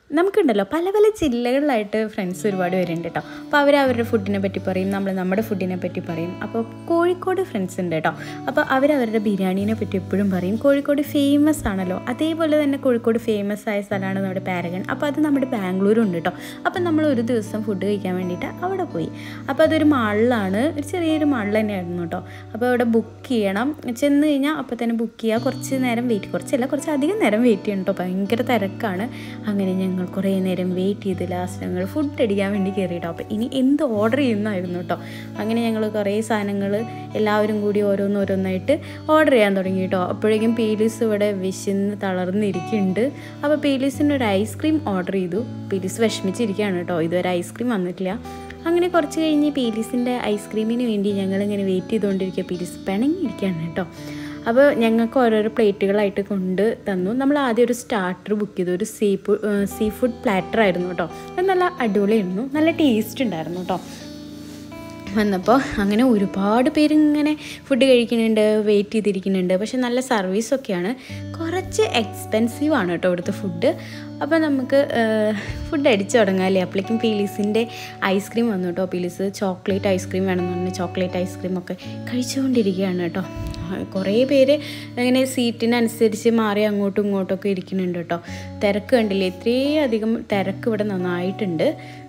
നമുക്കുണ്ടല്ലോ പല പല ജില്ലകളിലായിട്ട് ഫ്രണ്ട്സ് ഒരുപാട് പേരുണ്ട് കേട്ടോ അപ്പോൾ അവർ അവരുടെ ഫുഡിനെ പറ്റി പറയും നമ്മൾ നമ്മുടെ ഫുഡിനെ പറ്റി പറയും അപ്പോൾ കോഴിക്കോട് ഫ്രണ്ട്സ് ഉണ്ട് കേട്ടോ അപ്പോൾ അവർ അവരുടെ ബിരിയാണീനെ പറ്റി എപ്പോഴും പറയും കോഴിക്കോട് ഫേമസ് ആണല്ലോ അതേപോലെ തന്നെ കോഴിക്കോട് ഫേമസ് ആയ സ്ഥലമാണ് നമ്മുടെ പാരഗൺ അപ്പോൾ അത് നമ്മുടെ ബാംഗ്ലൂരും ഉണ്ട് കേട്ടോ അപ്പോൾ നമ്മൾ ഒരു ദിവസം ഫുഡ് കഴിക്കാൻ വേണ്ടിയിട്ട് അവിടെ പോയി അപ്പോൾ അതൊരു മാളിലാണ് ഒരു ചെറിയൊരു മാളിൽ തന്നെയായിരുന്നു കേട്ടോ അപ്പോൾ അവിടെ ബുക്ക് ചെയ്യണം ചെന്ന് കഴിഞ്ഞാൽ അപ്പോൾ തന്നെ ബുക്ക് ചെയ്യുക കുറച്ച് നേരം വെയിറ്റ് കുറച്ചല്ല കുറച്ച് അധികം നേരം വെയിറ്റ് ചെയ്യണം കേട്ടോ ഭയങ്കര തിരക്കാണ് അങ്ങനെ ഞങ്ങൾ കുറേ നേരം വെയിറ്റ് ചെയ്ത് ലാസ്റ്റ് ഞങ്ങൾ ഫുഡ് അടിക്കാൻ വേണ്ടി കയറിയിട്ടോ അപ്പോൾ ഇനി എന്ത് ഓർഡർ ചെയ്യുന്നതായിരുന്നു കേട്ടോ അങ്ങനെ ഞങ്ങൾ കുറേ സാധനങ്ങൾ എല്ലാവരും കൂടി ഓരോന്ന് ഓരോന്നായിട്ട് ഓർഡർ ചെയ്യാൻ തുടങ്ങി കേട്ടോ അപ്പോഴേക്കും പീലീസ് ഇവിടെ വിശന്ന് തളർന്നിരിക്കുന്നുണ്ട് അപ്പോൾ പീലീസിന് ഒരു ഐസ്ക്രീം ഓർഡർ ചെയ്തു പീലീസ് വിഷമിച്ചിരിക്കുകയാണ് കേട്ടോ ഇതുവരെ ഐസ്ക്രീം വന്നിട്ടില്ല അങ്ങനെ കുറച്ച് കഴിഞ്ഞ് പീലീസിൻ്റെ ഐസ്ക്രീമിന് വേണ്ടി ഞങ്ങളിങ്ങനെ വെയിറ്റ് ചെയ്തുകൊണ്ടിരിക്കുക പീലീസ് പിണങ്ങിയിരിക്കുകയാണ് കേട്ടോ അപ്പോൾ ഞങ്ങൾക്ക് ഓരോരോ പ്ലേറ്റുകളായിട്ട് കൊണ്ട് തന്നു നമ്മൾ ആദ്യം ഒരു സ്റ്റാർട്ടർ ബുക്ക് ചെയ്തു ഒരു സീ സീ ഫുഡ് പ്ലാറ്റർ ആയിരുന്നു കേട്ടോ അത് നല്ല അടിപൊളിയായിരുന്നു നല്ല ടേസ്റ്റ് ഉണ്ടായിരുന്നു കേട്ടോ വന്നപ്പോൾ അങ്ങനെ ഒരുപാട് പേര് ഇങ്ങനെ ഫുഡ് കഴിക്കുന്നുണ്ട് വെയിറ്റ് ചെയ്തിരിക്കുന്നുണ്ട് പക്ഷെ നല്ല സർവീസൊക്കെയാണ് കുറച്ച് എക്സ്പെൻസീവ് ആണ് കേട്ടോ ഇവിടുത്തെ ഫുഡ് അപ്പോൾ നമുക്ക് ഫുഡ് അടിച്ചു തുടങ്ങാമല്ലേ അപ്പോഴേക്കും പീലീസിൻ്റെ ഐസ്ക്രീം വന്നു കേട്ടോ പീലീസ് ചോക്ലേറ്റ് ഐസ്ക്രീം വേണമെന്ന് പറഞ്ഞ് ചോക്ലേറ്റ് ഐസ്ക്രീം ഒക്കെ കഴിച്ചുകൊണ്ടിരിക്കുകയാണ് കേട്ടോ കുറേ പേര് ഇങ്ങനെ സീറ്റിനനുസരിച്ച് മാറി അങ്ങോട്ടും ഇങ്ങോട്ടും ഒക്കെ ഇരിക്കുന്നുണ്ട് കേട്ടോ തിരക്ക് കണ്ടില്ലേ ഇത്രയും അധികം തിരക്ക് ഇവിടെ നന്നായിട്ടുണ്ട്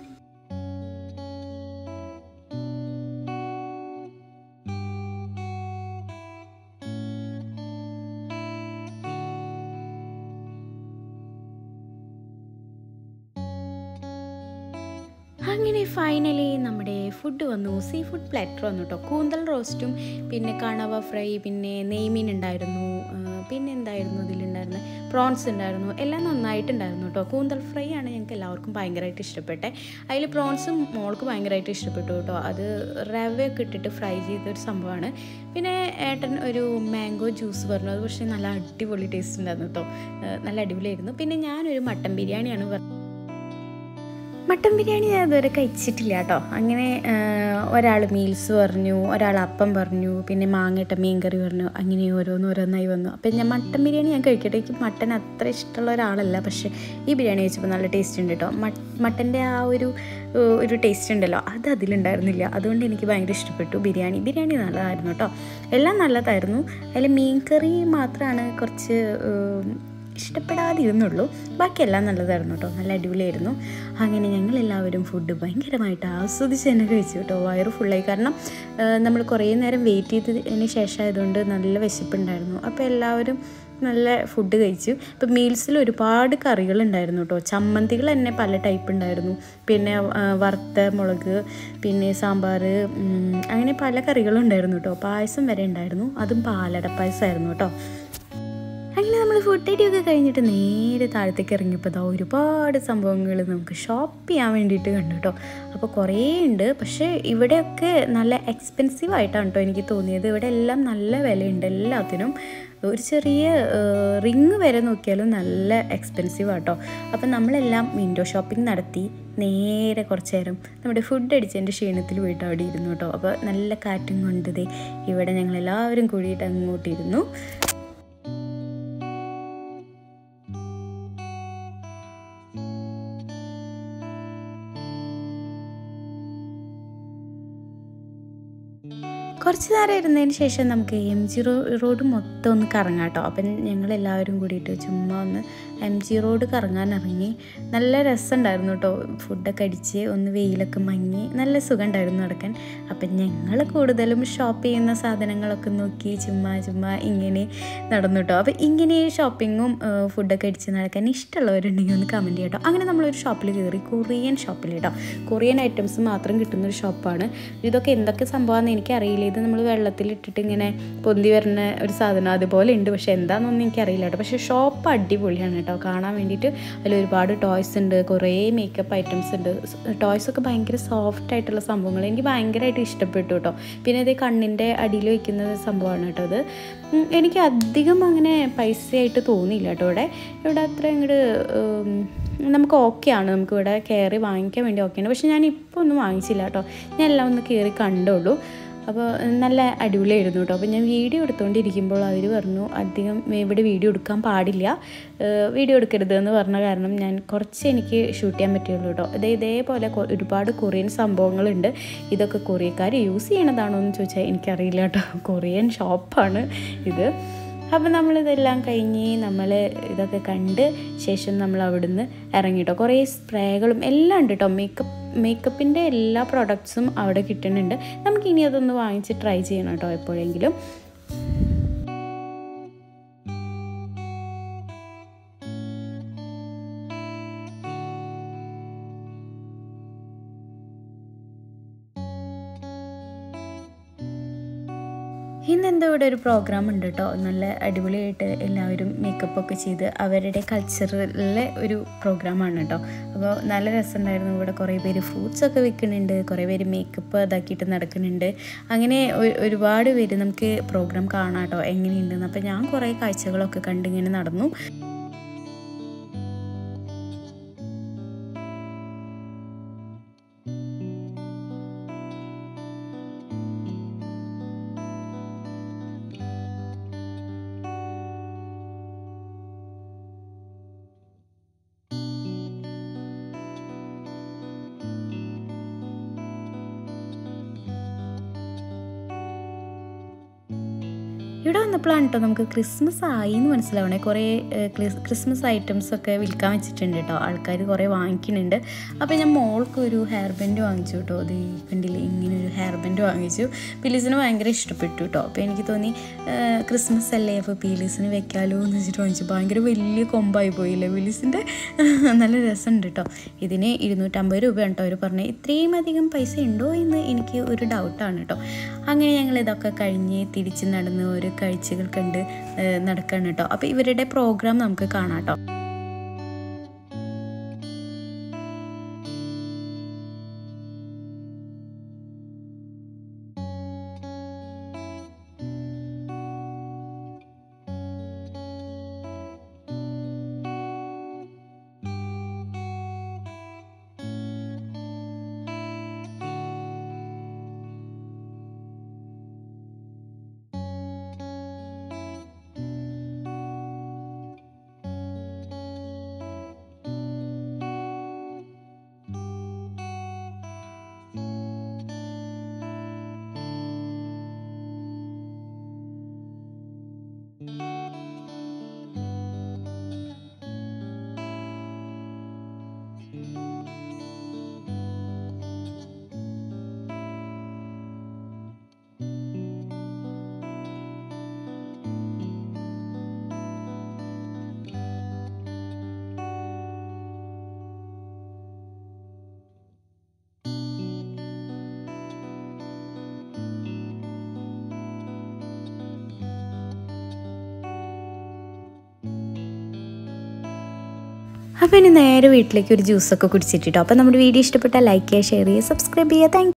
അങ്ങനെ ഫൈനലി നമ്മുടെ ഫുഡ് വന്നു സീ ഫുഡ് പ്ലാറ്റർ വന്നു കേട്ടോ കൂന്തൽ റോസ്റ്റും പിന്നെ കണവ ഫ്രൈ പിന്നെ നെയ്മീൻ ഉണ്ടായിരുന്നു ആ, പിന്നെ എന്തായിരുന്നു ഇതിലുണ്ടായിരുന്നത് പ്രോൺസ് ഉണ്ടായിരുന്നു എല്ലാം നന്നായിട്ടുണ്ടായിരുന്നു കേട്ടോ കൂന്തൽ ഫ്രൈ ആണ് ഞങ്ങൾക്ക് എല്ലാവർക്കും ഭയങ്കരമായിട്ട് ഇഷ്ടപ്പെട്ടെ അതിൽ പ്രോൺസും മോൾക്ക് ഭയങ്കരമായിട്ട് ഇഷ്ടപ്പെട്ടു കേട്ടോ അത് റവയൊക്കെ ഇട്ടിട്ട് ഫ്രൈ ചെയ്തൊരു സംഭവമാണ് പിന്നെ ഏട്ടൻ ഒരു മാംഗോ ജ്യൂസ് പറഞ്ഞു അത് പക്ഷേ നല്ല അടിപൊളി ടേസ്റ്റ് ഉണ്ടായിരുന്നു കേട്ടോ ആ, നല്ല അടിപൊളിയായിരുന്നു പിന്നെ ഞാനൊരു മട്ടൻ ബിരിയാണിയാണ് പറഞ്ഞത് മട്ടൻ ബിരിയാണി ഞാൻ ഇതുവരെ കഴിച്ചിട്ടില്ല കേട്ടോ അങ്ങനെ ഒരാൾ മീൽസ് പറഞ്ഞു ഒരാൾ അപ്പം പറഞ്ഞു പിന്നെ മാങ്ങയിട്ട മീൻ കറി പറഞ്ഞു അങ്ങനെ ഓരോന്ന് ഓരോന്നായി വന്നു അപ്പം ഞാൻ മട്ടൻ ബിരിയാണി ഞാൻ കഴിക്കട്ടെ എനിക്ക് മട്ടൻ അത്ര ഇഷ്ടമുള്ള ഒരാളല്ല പക്ഷേ ഈ ബിരിയാണി കഴിച്ചപ്പോൾ നല്ല ടേസ്റ്റ് ഉണ്ട് കേട്ടോ മട്ടൻ്റെ ആ ഒരു ഏഹ്, ഒരു ടേസ്റ്റ് ഉണ്ടല്ലോ അത് അതിലുണ്ടായിരുന്നില്ല അതുകൊണ്ട് എനിക്ക് ഭയങ്കര ഇഷ്ടപ്പെട്ടു ബിരിയാണി ബിരിയാണി നല്ലതായിരുന്നു കേട്ടോ എല്ലാം നല്ലതായിരുന്നു അതിൽ മീൻ കറി മാത്രമാണ് കുറച്ച് ഏഹ്, ഇഷ്ടപ്പെടാതിരുന്നുള്ളൂ ബാക്കിയെല്ലാം നല്ലതായിരുന്നു കേട്ടോ നല്ല അടിപൊളിയായിരുന്നു അങ്ങനെ ഞങ്ങൾ എല്ലാവരും ഫുഡ് ഭയങ്കരമായിട്ട് ആസ്വദിച്ച് തന്നെ കഴിച്ചു കേട്ടോ വയറ് ഫുള്ളായി കാരണം നമ്മൾ കുറേ നേരം വെയിറ്റ് ചെയ്തതിന് ശേഷമായതുകൊണ്ട് നല്ല വിശപ്പുണ്ടായിരുന്നു അപ്പോൾ എല്ലാവരും നല്ല ഫുഡ് കഴിച്ചു ഇപ്പോൾ മീൽസിൽ ഒരുപാട് കറികളുണ്ടായിരുന്നു കേട്ടോ ചമ്മന്തികൾ തന്നെ പല ടൈപ്പ് ഉണ്ടായിരുന്നു പിന്നെ ആ, വറുത്ത മുളക് പിന്നെ സാമ്പാർ ഉം, അങ്ങനെ പല കറികളും ഉണ്ടായിരുന്നു കേട്ടോ പായസം വരെ ഉണ്ടായിരുന്നു അതും പാലട പായസമായിരുന്നു കേട്ടോ അങ്ങനെ നമ്മൾ ഫുഡ് അടിയൊക്കെ കഴിഞ്ഞിട്ട് നേരെ താഴത്തേക്ക് ഇറങ്ങിയപ്പോൾ ദാ ഒരുപാട് സംഭവങ്ങൾ നമുക്ക് ഷോപ്പ് ചെയ്യാൻ വേണ്ടിയിട്ട് കണ്ടു കേട്ടോ അപ്പോൾ കുറേ ഉണ്ട് പക്ഷേ ഇവിടെയൊക്കെ നല്ല എക്സ്പെൻസീവ് ആയിട്ടാണ് കേട്ടോ എനിക്ക് തോന്നിയത് ഇവിടെ എല്ലാം നല്ല വിലയുണ്ട് എല്ലാത്തിനും ഒരു ചെറിയ റിങ് വരെ നോക്കിയാലും നല്ല എക്സ്പെൻസീവ് ആട്ടോ അപ്പം നമ്മളെല്ലാം വിൻഡോ ഷോപ്പിംഗ് നടത്തി നേരെ കുറച്ച് നേരം നമ്മുടെ ഫുഡ് അടിച്ചതിൻ്റെ ക്ഷീണത്തിൽ പോയിട്ട് അവിടെ ഇരുന്നു കേട്ടോ അപ്പോൾ നല്ല കാറ്റും കൊണ്ടതേ ഇവിടെ ഞങ്ങൾ എല്ലാവരും കൂടിയിട്ട് അങ്ങോട്ടിരുന്നു കുറച്ച് നേരം ഇരുന്നതിന് ശേഷം നമുക്ക് എം ജി റോ റോഡ് മൊത്തം ഒന്ന് കറങ്ങാം കേട്ടോ അപ്പം ഞങ്ങൾ എല്ലാവരും കൂടിയിട്ട് ചുമ്മാ ഒന്ന് എം ജി റോഡ് കറങ്ങാൻ ഇറങ്ങി നല്ല രസമുണ്ടായിരുന്നു കേട്ടോ ഫുഡൊക്കെ അടിച്ച് ഒന്ന് വെയിലൊക്കെ മങ്ങി നല്ല സുഖം ഉണ്ടായിരുന്നു നടക്കാൻ അപ്പം ഞങ്ങൾ കൂടുതലും ഷോപ്പ് ചെയ്യുന്ന സാധനങ്ങളൊക്കെ നോക്കി ചുമ്മാ ചുമ്മാ ഇങ്ങനെ നടന്നു കേട്ടോ അപ്പം ഇങ്ങനെ ഷോപ്പിങ്ങും ഫുഡൊക്കെ അടിച്ച് നടക്കാൻ ഇഷ്ടമുള്ളവരുണ്ടെങ്കിൽ ഒന്ന് കമൻറ്റ് ചെയ്യട്ടോ അങ്ങനെ നമ്മളൊരു ഷോപ്പിൽ കയറി കൊറിയൻ ഷോപ്പിൽ കേട്ടോ കൊറിയൻ ഐറ്റംസ് മാത്രം കിട്ടുന്ന ഒരു ഷോപ്പാണ് ഇതൊക്കെ എന്തൊക്കെ സംഭവമാണെന്ന് എനിക്കറിയില്ല ഇത് നമ്മൾ വെള്ളത്തിലിട്ടിട്ട് ഇങ്ങനെ പൊന്തി വരുന്ന ഒരു സാധനം അതുപോലെ ഉണ്ട് പക്ഷെ എന്താണെന്നൊന്നും എനിക്കറിയില്ല കേട്ടോ പക്ഷേ ഷോപ്പ് അടിപൊളിയാണ് കേട്ടോ കാണാൻ വേണ്ടിയിട്ട് അതിൽ ഒരുപാട് ടോയ്സ് ഉണ്ട് കുറേ മേക്കപ്പ് ഐറ്റംസ് ഉണ്ട് ടോയ്സ് ഒക്കെ ഭയങ്കര സോഫ്റ്റ് ആയിട്ടുള്ള സംഭവങ്ങൾ എനിക്ക് ഭയങ്കരമായിട്ട് ഇഷ്ടപ്പെട്ടു കേട്ടോ പിന്നെ ഇത് കണ്ണിൻ്റെ അടിയിൽ വയ്ക്കുന്ന സംഭവമാണ് കേട്ടോ അത് ഉം, എനിക്ക് അധികം അങ്ങനെ പൈസയായിട്ട് തോന്നിയില്ല കേട്ടോ ഇവിടെ ഇവിടെ അത്ര അങ്ങോട്ട് നമുക്ക് ഓക്കെയാണ് നമുക്ക് ഇവിടെ കയറി വാങ്ങിക്കാൻ വേണ്ടി ഓക്കെയാണ് പക്ഷെ ഞാൻ ഇപ്പോൾ ഒന്നും വാങ്ങിച്ചില്ല കേട്ടോ ഞാൻ എല്ലാം ഒന്ന് കയറി കണ്ടുള്ളൂ അപ്പോൾ നല്ല അടിപൊളിയായിരുന്നു കേട്ടോ അപ്പോൾ ഞാൻ വീഡിയോ എടുത്തുകൊണ്ടിരിക്കുമ്പോൾ അവർ പറഞ്ഞു അധികം ഇവിടെ വീഡിയോ എടുക്കാൻ പാടില്ല ഏഹ് വീഡിയോ എടുക്കരുത് എന്ന് പറഞ്ഞ കാരണം ഞാൻ കുറച്ച് എനിക്ക് ഷൂട്ട് ചെയ്യാൻ പറ്റുള്ളൂ കേട്ടോ ഇത് ഇതേപോലെ കൊ- ഒരുപാട് കൊറിയൻ സംഭവങ്ങളുണ്ട് ഇതൊക്കെ കൊറിയക്കാർ യൂസ് ചെയ്യണതാണോ എന്ന് ചോദിച്ചാൽ എനിക്കറിയില്ല കേട്ടോ കൊറിയൻ ഷോപ്പാണ് ഇത് അപ്പോൾ നമ്മളിതെല്ലാം കഴിഞ്ഞ് നമ്മൾ ഇതൊക്കെ കണ്ട് ശേഷം നമ്മൾ അവിടുന്ന് ഇറങ്ങി കേട്ടോ കുറേ സ്പ്രേകളും എല്ലാം ഉണ്ട് കേട്ടോ മേക്കപ്പ് മേക്കപ്പിൻ്റെ എല്ലാ പ്രോഡക്ട്സും അവിടെ കിട്ടുന്നുണ്ട് നമുക്കിനി അതൊന്ന് വാങ്ങിച്ച് ട്രൈ ചെയ്യണം കേട്ടോ എപ്പോഴെങ്കിലും ഇന്നെന്തോ ഇവിടെ ഒരു പ്രോഗ്രാം ഉണ്ട് കേട്ടോ നല്ല അടിപൊളിയായിട്ട് എല്ലാവരും മേക്കപ്പ് ഒക്കെ ചെയ്ത് അവരുടെ കൾച്ചറിലെ ഒരു പ്രോഗ്രാമാണ് കേട്ടോ അപ്പോൾ നല്ല രസമുണ്ടായിരുന്നു ഇവിടെ കുറേ പേര് ഫ്രൂട്ട്സ് ഒക്കെ വിൽക്കുന്നുണ്ട് കുറേ പേര് മേക്കപ്പ് ഇതാക്കിയിട്ട് നടക്കുന്നുണ്ട് അങ്ങനെ ഒ- ഒരുപാട് പേര് നമുക്ക് പ്രോഗ്രാം കാണാം കേട്ടോ എങ്ങനെയുണ്ടെന്ന് അപ്പോൾ ഞാൻ കുറേ കാഴ്ചകളൊക്കെ കണ്ടിങ്ങനെ നടന്നു ഇവിടെ വന്നപ്പോഴാണ് കേട്ടോ നമുക്ക് ക്രിസ്മസ് ആയി എന്ന് മനസ്സിലാവണേ കുറേ ഏഹ്, ക്രിസ്- ക്രിസ്മസ് ഐറ്റംസ് ഒക്കെ വിൽക്കാൻ വെച്ചിട്ടുണ്ട് കേട്ടോ ആൾക്കാർ കുറേ വാങ്ങിക്കുന്നുണ്ട് അപ്പോൾ ഞാൻ മോൾക്ക് ഒരു ഹെയർ ബാൻഡ് വാങ്ങിച്ചു കേട്ടോ അത് കണ്ടില്ലേ ഇങ്ങനെ ഒരു ഹെയർ ബാൻഡ് വാങ്ങിച്ചു പീലീസിന് ഭയങ്കര ഇഷ്ടപ്പെട്ടു കേട്ടോ അപ്പോൾ എനിക്ക് തോന്നി ഏഹ്, ക്രിസ്മസ് അല്ലേ അപ്പോൾ പീലീസിന് വെക്കാലോ എന്ന് വെച്ചിട്ട് വാങ്ങിച്ചു ഭയങ്കര വലിയ കൊമ്പായി പോയില്ലേ പീലീസിൻ്റെ നല്ല രസമുണ്ട് കേട്ടോ ഇതിന് ഇരുന്നൂറ്റമ്പത് രൂപയാണ് കേട്ടോ അവർ പറഞ്ഞത് ഇത്രയും അധികം പൈസ ഉണ്ടോ എന്ന് എനിക്ക് ഒരു ഡൗട്ടാണ് കേട്ടോ അങ്ങനെ ഞങ്ങൾ ഇതൊക്കെ കഴിഞ്ഞ് തിരിച്ച് നടന്ന് ഓരോ കാഴ്ചകൾ കണ്ട് ഏഹ്, നടക്കാണ് കേട്ടോ അപ്പോൾ ഇവരുടെ പ്രോഗ്രാം നമുക്ക് കാണാം കേട്ടോ അപ്പോൾ ഇനി നേരെ വീട്ടിലേക്ക് ഒരു ജ്യൂസൊക്കെ കുടിച്ചിട്ടോ അപ്പോൾ നമ്മുടെ വീഡിയോ ഇഷ്ടപ്പെട്ടാൽ ലൈക്ക് ചെയ്യുക ഷെയർ ചെയ്യുക സബ്സ്ക്രൈബ് ചെയ്യുക താങ്ക്